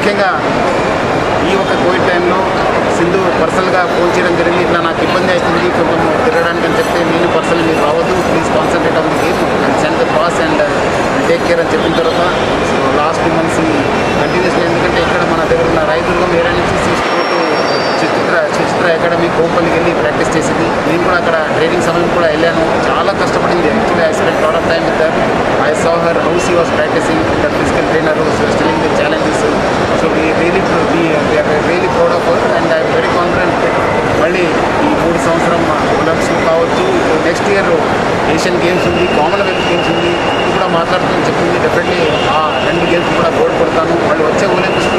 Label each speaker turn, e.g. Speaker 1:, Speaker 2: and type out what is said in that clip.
Speaker 1: ముఖ్యంగా ఈ ఒక కోవిడ్ టైంలో సింధు పర్సనల్గా ఫోన్ చేయడం జరిగింది ఇట్లా నాకు ఇబ్బంది అవుతుంది కొంచెం తిరగడానికి అని చెప్తే నేను పర్సనల్ మీరు రావద్దు please concentrate on the game and send the pass and take care అని చెప్పిన తర్వాత సో లాస్ట్ టూ మంత్స్ కంటిన్యూస్గా ఎందుకంటే ఇక్కడ మన దగ్గర ఉన్న రైతులుగా వేరే నుంచి తీసుకుంటూ చిత్ర చిత్ర అకాడమీ కోపల్లికి వెళ్ళి ప్రాక్టీస్ చేసింది నేను కూడా అక్కడ ట్రైనింగ్ సమయం కూడా వెళ్ళాను చాలా కష్టపడింది actually I spend lot of time with I saw her house he was practising that physical trainer stilling the challenges so we really really proud of her and I'm very confident మళ్ళీ ఈ మూడు సంవత్సరం Olympics కావచ్చు next year Asian games ఉంది Commonwealth games ఉంది ఇది కూడా మాట్లాడుతూ చెప్పింది డెఫినెట్లీ ఆ రెండు గేమ్స్ కూడా బోర్డు కొడతాను మళ్ళీ వచ్చే ఒలింపిక్స్